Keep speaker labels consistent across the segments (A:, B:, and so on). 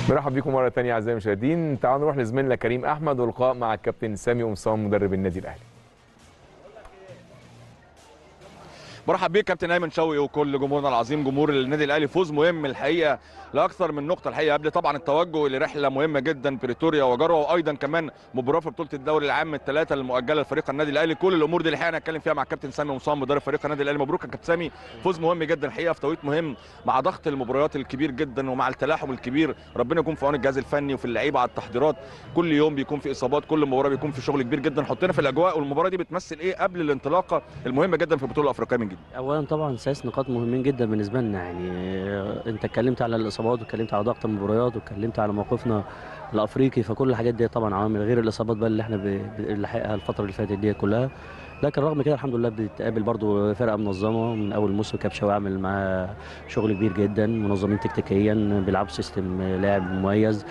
A: مرحب بكم مره ثانيه اعزائي المشاهدين تعالوا نروح لزميلنا كريم احمد ولقاء مع الكابتن سامي قمصان مدرب النادي الاهلي
B: مرحب بيك كابتن ايمن شوقي وكل جمهورنا العظيم جمهور النادي الاهلي فوز مهم الحقيقه لاكثر من نقطه الحقيقه قبل طبعا التوجه لرحله مهمه جدا بريتوريا وجروه وايضا كمان مباراه في بطوله الدوري العام الثلاثه المؤجله لفريق النادي الاهلي كل الامور دي الحقيقه هنتكلم فيها مع الكابتن سامي مصام مدرب فريق النادي الاهلي مبروك يا كابتن سامي فوز مهم جدا الحقيقه في توقيت مهم مع ضغط المباريات الكبير جدا ومع التلاحم الكبير ربنا يكون في عون الجهاز الفني وفي اللعيبه على التحضيرات كل يوم بيكون في اصابات كل مباراه بيكون في شغل كبير جدا حطينا في الاجواء والمباراه دي بتمثل ايه قبل الانطلاقه المهمه جدا في البطوله الافريقيه من جديد
C: اولا طبعا ثلاث نقاط مهمين جدا بالنسبه لنا يعني انت اتكلمت على الاصابات واتكلمت على ضغط المباريات واتكلمت على موقفنا الافريقي فكل الحاجات دي طبعا عوامل غير الاصابات بقى اللي احنا بنلحقها الفتره اللي فاتت دي كلها لكن رغم كده الحمد لله بتقابل برضو فرقه منظمه من اول موسم كابشاوي عامل معاه شغل كبير جدا منظمين تكتيكيا بيلعبوا سيستم لعب مميز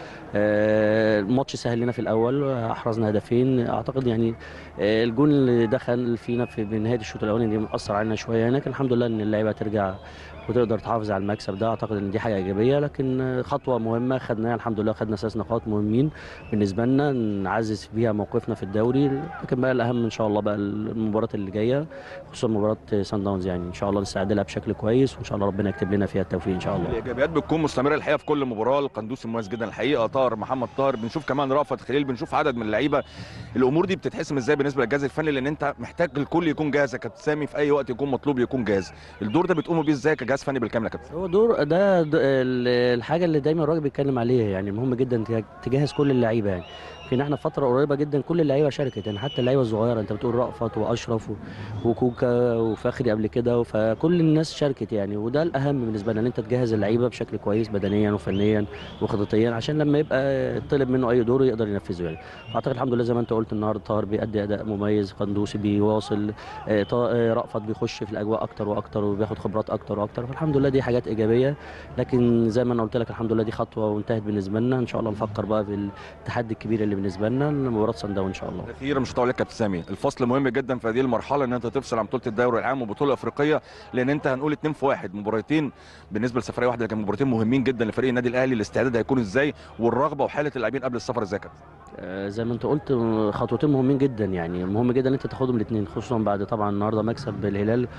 C: الماتش سهل لنا في الاول احرزنا هدفين اعتقد يعني الجون اللي دخل فينا في نهايه الشوط الاولاني دي مأثر علينا شويه لكن الحمد لله ان اللعيبه ترجع وتقدر تحافظ على المكسب ده اعتقد ان دي حاجه ايجابيه لكن خطوه مهمه خدناها الحمد لله خدنا ثلاث نقاط مهمين بالنسبه لنا نعزز بيها موقفنا في الدوري لكن بقى الاهم ان شاء الله بقى المباراه اللي جايه خصوصا مباراه سان داونز يعني ان شاء الله نستعد لها بشكل كويس وان شاء الله ربنا يكتب لنا فيها التوفيق ان شاء الله
B: الايجابيات بتكون مستمره الحقيقه في كل مباراه القندوس مميز جدا الحقيقه طاهر محمد طاهر بنشوف كمان رأفت خليل بنشوف عدد من اللعيبه الامور دي بتتحسم ازاي بالنسبه للجهاز الفني لان انت محتاج الكل يكون جاهز يا كابتن سامي في اي وقت يكون مطلوب يكون جاهز الدور ده بتقوموا بيه ازاي كجهاز فني بالكامل يا كابتن
C: هو دور ده الحاجه اللي دايما الراجل بيتكلم عليها يعني مهم جدا تجهز كل اللعيبه يعني يمكن احنا فتره قريبه جدا كل اللعيبه شاركت يعني حتى اللعيبه الصغيره انت بتقول رأفت واشرف وكوكا وفخري قبل كده فكل الناس شاركت يعني وده الاهم بالنسبه لنا ان انت تجهز اللعيبه بشكل كويس بدنيا وفنيا وخططيا عشان لما يبقى طلب منه اي دور يقدر ينفذه يعني اعتقد الحمد لله زي ما انت قلت النهارده طاهر بيأدي اداء مميز قندوسي بيواصل رأفت بيخش في الاجواء اكتر واكتر وبياخد خبرات اكتر واكتر فالحمد لله دي حاجات ايجابيه لكن زي ما انا قلت لك الحمد لله دي خطوه وانتهت بالنسبه لنا ان شاء الله نفكر بقى في التحدي الكبير اللي بالنسبه لنا مباراه سان داون ان شاء الله
B: اخيرا مش هطول لك كابتن سامي الفصل مهم جدا في هذه المرحله ان انت تفصل عن بطوله الدوري العام وبطوله افريقيه لان انت هنقول اتنين في واحد مباراتين بالنسبه لسفريه واحده لكن مباراتين مهمين جدا لفريق النادي الاهلي الاستعداد هيكون ازاي والرغبه وحاله اللاعبين قبل السفر ازاي كابتن
C: آه زي ما انت قلت خطوتين مهمين جدا يعني مهم جدا ان انت تاخدهم الاثنين خصوصا بعد طبعا النهارده مكسب الهلال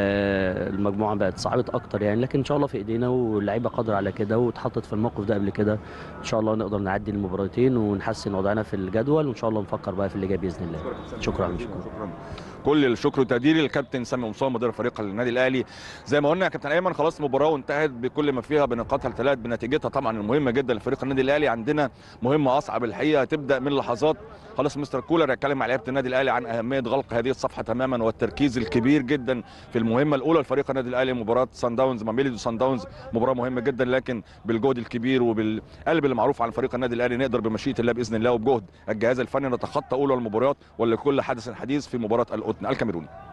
C: آه المجموعه بقت صعبت اكتر يعني لكن ان شاء الله في ايدينا واللعيبه قادره على كده واتحطت في الموقف ده قبل كده ان شاء الله نقدر نعدي المباراتين ونحسن وضعنا في الجدول وان شاء الله نفكر بقى في اللي جاي باذن الله شكرا شكرا,
B: شكرا. شكرا. كل الشكر والتقدير للكابتن سامي مصطفى مدير فريق النادي الاهلي زي ما قلنا يا كابتن ايمن خلاص المباراه وانتهت بكل ما فيها بنقاطها الثلاث بنتيجتها طبعا المهمه جدا لفريق النادي الاهلي عندنا مهمه اصعب الحقيقه تبدا من لحظات خلاص مستر كولر يتكلم مع لعيبه النادي الاهلي عن اهميه غلق هذه الصفحه تماما والتركيز الكبير جدا في المهمه الاولى لفريق النادي الاهلي مباراه سان داونز ماميليدو سان داونز مباراه مهمه جدا لكن بالجهد الكبير وبالقلب اللي معروف عن فريق النادي الاهلي نقدر بمشيئه الله باذن الله وبجهد الجهاز الفني نتخطى اولى المباريات ولكل حدث حديث في مباراه القطن الكاميروني